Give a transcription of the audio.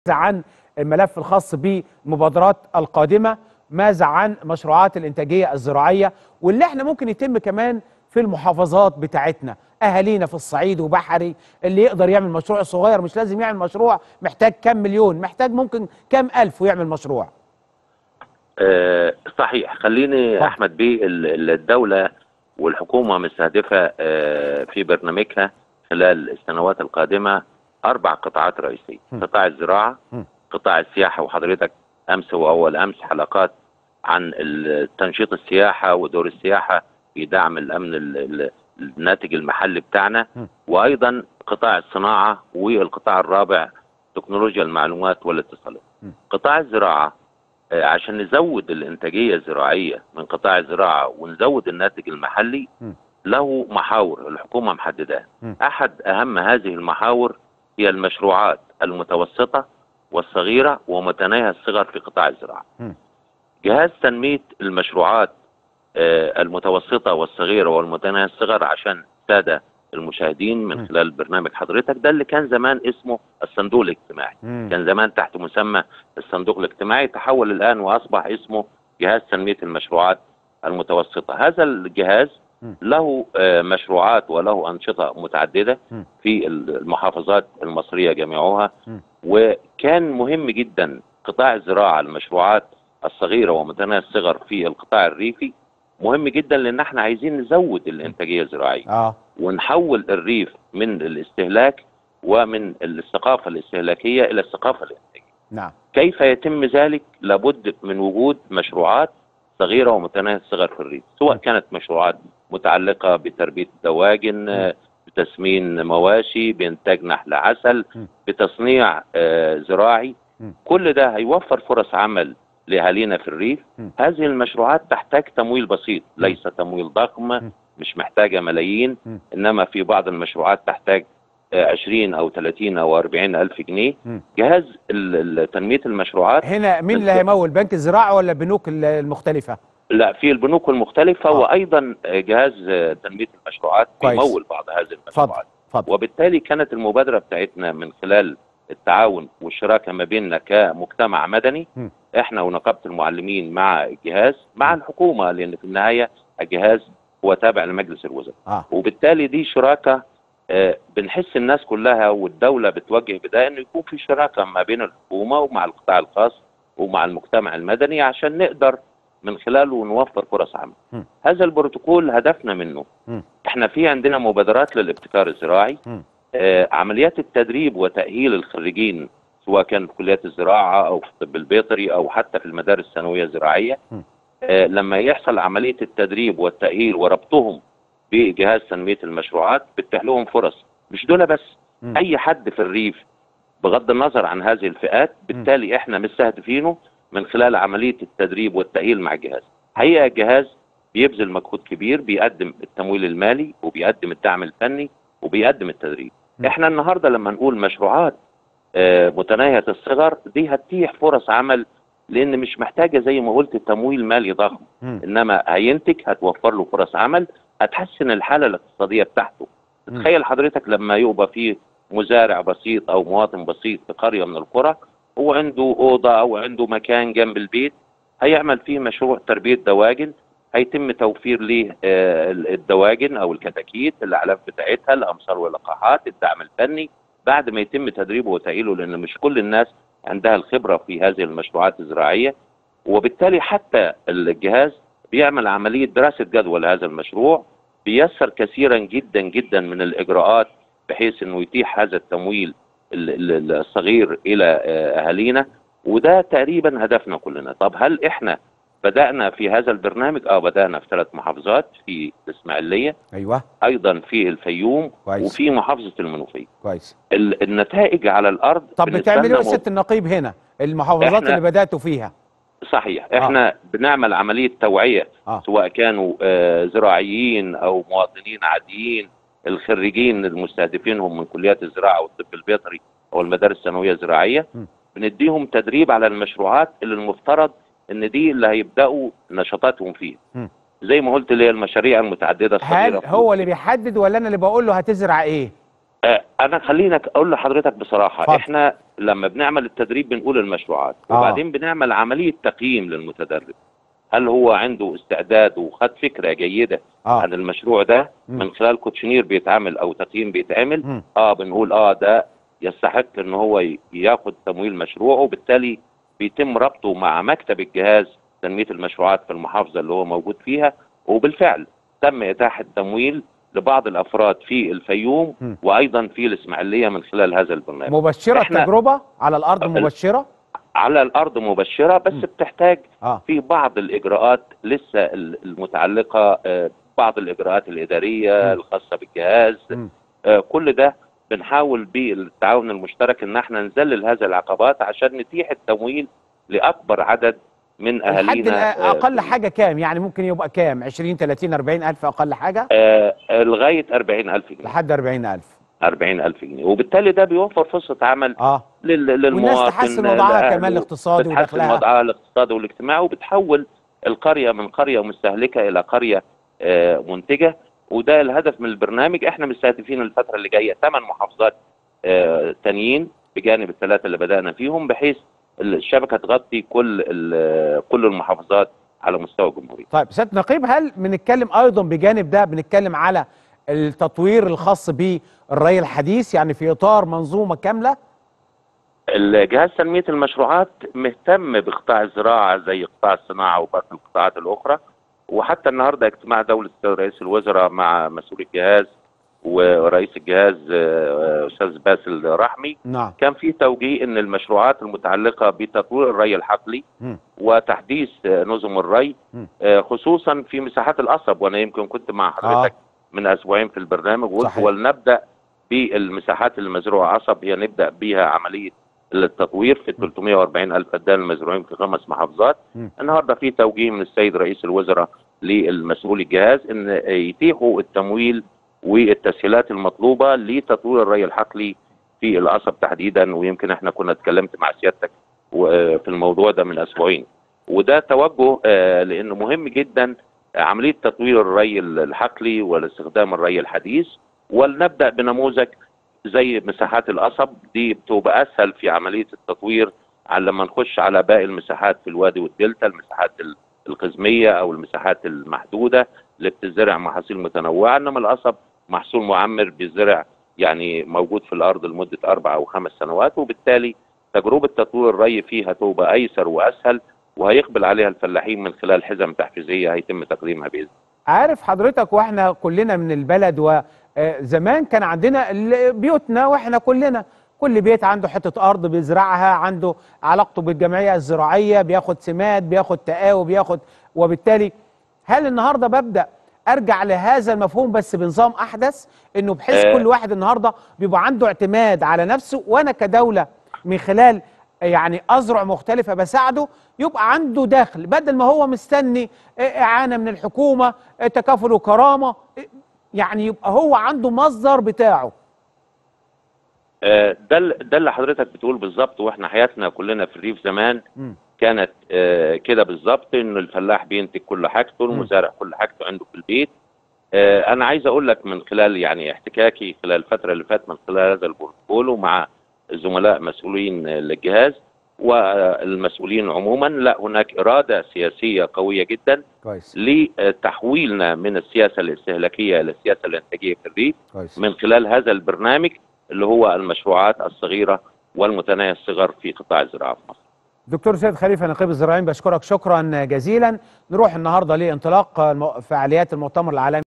عن الملف الخاص بالمبادرات القادمة ماذا عن مشروعات الإنتاجية الزراعية واللي احنا ممكن يتم كمان في المحافظات بتاعتنا أهالينا في الصعيد وبحري اللي يقدر يعمل مشروع صغير مش لازم يعمل مشروع محتاج كام مليون محتاج ممكن كام ألف ويعمل مشروع آه، صحيح خليني اتفضل. احمد بيه ال- الدوله والحكومه مستهدفه آه، في برنامجها خلال السنوات القادمه اربع قطاعات رئيسيه م. قطاع الزراعه م. قطاع السياحه وحضرتك امس واول امس حلقات عن ال- تنشيط السياحه ودور السياحه في دعم الامن ال- ال- الناتج المحلي بتاعنا م. وايضا قطاع الصناعه والقطاع الرابع تكنولوجيا المعلومات والاتصالات م. قطاع الزراعه آه، عشان نزود الانتاجيه الزراعيه من قطاع الزراعه ونزود الناتج المحلي م. له محاور الحكومه محددها م. احد اهم هذه المحاور هي المشروعات المتوسطه والصغيره ومتناهيه الصغر في قطاع الزراعه م. جهاز تنميه المشروعات آه، المتوسطه والصغيره والمتناهيه الصغر عشان الساده المشاهدين من م. خلال برنامج حضرتك ده اللي كان زمان اسمه الصندوق الاجتماعي مم. كان زمان تحت مسمى الصندوق الاجتماعي تحول الآن وأصبح اسمه جهاز تنمية المشروعات المتوسطة هذا الجهاز م. له آه، مشروعات وله أنشطة متعددة م. في المحافظات المصرية جميعها م. وكان مهم جدا قطاع الزراعة المشروعات الصغيرة ومتناهية الصغر في القطاع الريفي مهم جدا لأن احنا عايزين نزود الإنتاجية الزراعية اه ونحول الريف من الاستهلاك ومن الثقافة الاستهلاكية إلى الثقافة الإنتاجية نعم كيف يتم ذلك لابد من وجود مشروعات صغيرة ومتناهية الصغر في الريف سواء كانت مشروعات متعلقة بتربية دواجن آه، بتسمين مواشي بإنتاج نحل عسل م. بتصنيع آه، زراعي م. كل ده هيوفر فرص عمل لأهالينا في الريف م. هذه المشروعات تحتاج تمويل بسيط ليس تمويل ضخم م. مش محتاجة ملايين م. إنما في بعض المشروعات تحتاج آه، 20 أو 30 أو 40 ألف جنيه م. جهاز ال- ال- تنمية المشروعات هنا مين اللي هيمول بنك الزراعة ولا البنوك ال- المختلفة لا في البنوك المختلفة آه. وأيضا آه، جهاز آه، تنمية المشروعات كويس. بيمول بعض هذه اتفضل المشروعات اتفضل وبالتالي كانت المبادرة بتاعتنا من خلال التعاون والشراكة ما بيننا كمجتمع مدني م. احنا ونقابة المعلمين مع الجهاز مع الحكومة لأن في النهاية الجهاز هو تابع لمجلس الوزراء اه وبالتالي دي شراكة آه، بنحس الناس كلها والدولة بتوجه بده انه يكون في شراكة ما بين الحكومة ومع القطاع الخاص ومع المجتمع المدني عشان نقدر من خلاله نوفر فرص عمل. م. هذا البروتوكول هدفنا منه م. احنا في عندنا مبادرات للابتكار الزراعي م. آه، عمليات التدريب وتأهيل الخريجين سواء كان في كليات الزراعة أو في الطب البيطري أو حتى في المدارس الثانوية الزراعية م. آه، لما يحصل عملية التدريب والتأهيل وربطهم بجهاز تنمية المشروعات بتفتح لهم فرص مش دول بس م. أي حد في الريف بغض النظر عن هذه الفئات بالتالي احنا مستهدفينه من خلال عملية التدريب والتأهيل مع الجهاز حقيقة الجهاز بيبذل مجهود كبير بيقدم التمويل المالي وبيقدم الدعم الفني وبيقدم التدريب م. احنا النهارده لما نقول مشروعات آه، متناهية الصغر دي هتتيح فرص عمل لان مش محتاجه زي ما قلت تمويل مالي ضخم مم. انما هينتج هتوفر له فرص عمل هتحسن الحاله الاقتصاديه بتاعته مم. تخيل حضرتك لما يبقى فيه مزارع بسيط او مواطن بسيط في قريه من القرى هو عنده اوضه او عنده مكان جنب البيت هيعمل فيه مشروع تربيه دواجن هيتم توفير ليه آه، الدواجن او الكتاكيت الاعلاف بتاعتها الامصار واللقاحات الدعم الفني بعد ما يتم تدريبه وتاهيله لان مش كل الناس عندها الخبره في هذه المشروعات الزراعيه وبالتالي حتى الجهاز بيعمل عمليه دراسه جدوى لهذا المشروع بيسر كثيرا جدا جدا من الاجراءات بحيث انه يتيح هذا التمويل ال- ال- الصغير الى آه، اهالينا وده تقريبا هدفنا كلنا طب هل احنا بدانا في هذا البرنامج اه بدانا في ثلاث محافظات في الاسماعيليه ايوه ايضا في الفيوم كويس وفي محافظه المنوفيه كويس ال- النتائج على الارض طب بالنسبة بتعملوا لنا ايه يا مو- ست النقيب هنا المحافظات إحنا- اللي بداتوا فيها صحيح احنا بنعمل عمليه توعيه اه سواء كانوا آه، زراعيين او مواطنين عاديين الخريجين المستهدفينهم من كليات الزراعه والطب البيطري او المدارس الثانويه الزراعيه م. بنديهم تدريب على المشروعات اللي المفترض ان دي اللي هيبداوا نشاطاتهم فيها م. زي ما قلت اللي هي المشاريع المتعدده هل الصغيره هو اللي بيحدد ولا انا اللي بقول له هتزرع ايه آه، انا خلينا اقول لحضرتك بصراحه اتفضل. احنا لما بنعمل التدريب بنقول المشروعات آه. وبعدين بنعمل عمليه تقييم للمتدرب هل هو عنده استعداد وخد فكره جيده اه عن المشروع ده مم. من خلال كوتشنير بيتعمل او تقييم بيتعمل مم. اه بنقول اه ده يستحق ان هو ي- ياخد تمويل مشروعه وبالتالي بيتم ربطه مع مكتب الجهاز تنميه المشروعات في المحافظه اللي هو موجود فيها وبالفعل تم اتاحه تمويل لبعض الافراد في الفيوم مم. وايضا في الاسماعيليه من خلال هذا البرنامج مبشره إحنا- التجربه على الارض مبشره على الارض مبشره بس مم. بتحتاج اه في بعض الاجراءات لسه ال- المتعلقه آه، بعض الاجراءات الاداريه مم. الخاصه بالجهاز مم. آه، كل ده بنحاول بالتعاون المشترك ان احنا نذلل هذه العقبات عشان نتيح التمويل لاكبر عدد من الحد اهالينا الأ- آه، اقل حاجه كام يعني ممكن يبقى كام 20 30 40 الف اقل حاجه آه، آه، لغايه 40000 جنيه لحد 40 الف 40000 جنيه وبالتالي ده بيوفر فرصه عمل اه لل- للمواطن والناس تحسن وضعها لأهله. كمان الاقتصادي بتحسن ودخلها وضعها الاقتصادي والاجتماعي وبتحول القريه من قريه مستهلكه الى قريه آه، منتجه وده الهدف من البرنامج احنا مستهدفين الفتره اللي جايه ثمان محافظات آه، تانيين بجانب الثلاثه اللي بدانا فيهم بحيث الشبكه تغطي كل ال- كل المحافظات على مستوى الجمهوريه. طيب سياده نقيب هل بنتكلم ايضا بجانب ده بنتكلم على التطوير الخاص بالري الحديث يعني في اطار منظومه كامله الجهاز تنميه المشروعات مهتم بقطاع الزراعه زي قطاع الصناعه وباقي القطاعات الاخرى وحتى النهارده اجتماع دوله رئيس الوزراء مع مسؤول الجهاز ورئيس الجهاز آه، استاذ باسل رحمي نعم كان في توجيه ان المشروعات المتعلقه بتطوير الري الحقلي مم. وتحديث آه، نظم الري مم. آه، خصوصا في مساحات القصب وانا يمكن كنت مع حضرتك من اسبوعين في البرنامج وقلت صحيح. ولنبدا بالمساحات المزروعه قصب هي نبدا بها عمليه التطوير في 340 الف فدان المزروعين في خمس محافظات مم. النهارده في توجيه من السيد رئيس الوزراء للمسؤول الجهاز ان يتيحوا التمويل والتسهيلات المطلوبه لتطوير الري الحقلي في القصب تحديدا ويمكن احنا كنا اتكلمت مع سيادتك و- في الموضوع ده من اسبوعين وده توجه آه، لانه مهم جدا عمليه تطوير الري الحقلي والاستخدام الري الحديث ولنبدا بنموذج زي مساحات القصب دي بتبقى اسهل في عمليه التطوير على لما نخش على باقي المساحات في الوادي والدلتا المساحات ال- القزميه او المساحات المحدوده اللي بتزرع محاصيل متنوعه انما القصب محصول معمر بيزرع يعني موجود في الارض لمده اربع او خمس سنوات وبالتالي تجربه تطوير الري فيها تبقى ايسر واسهل وهيقبل عليها الفلاحين من خلال حزم تحفيزيه هيتم تقديمها باذن عارف حضرتك واحنا كلنا من البلد وزمان كان عندنا ال- بيوتنا واحنا كلنا كل بيت عنده حته ارض بيزرعها عنده علاقته بالجمعيه الزراعيه بياخد سماد بياخد تقاوي بياخد وبالتالي هل النهارده ببدا ارجع لهذا المفهوم بس بنظام احدث انه بحيث آه. كل واحد النهارده بيبقى عنده اعتماد على نفسه وانا كدوله من خلال يعني اذرع مختلفه بساعده يبقى عنده دخل بدل ما هو مستني اعانه من الحكومه تكافل وكرامه يعني يبقى هو عنده مصدر بتاعه آه، ده ال- ده اللي حضرتك بتقول بالظبط واحنا حياتنا كلنا في الريف زمان مم. كانت آه، كده بالظبط انه الفلاح بينتج كل حاجته مم. المزارع كل حاجته عنده في البيت آه، انا عايز اقول لك من خلال يعني احتكاكي خلال الفتره اللي فاتت من خلال هذا البروتوكول ومع زملاء مسؤولين آه، للجهاز والمسؤولين عموما لا هناك اراده سياسيه قويه جدا كويس لتحويلنا من السياسه الاستهلاكيه الى السياسه الانتاجيه في الريف كويس من خلال هذا البرنامج اللي هو المشروعات الصغيره والمتناهيه الصغر في قطاع الزراعه في مصر. دكتور سيد خليفه نقيب الزراعيين بشكرك شكرا جزيلا نروح النهارده لانطلاق الم- فعاليات المؤتمر العالمي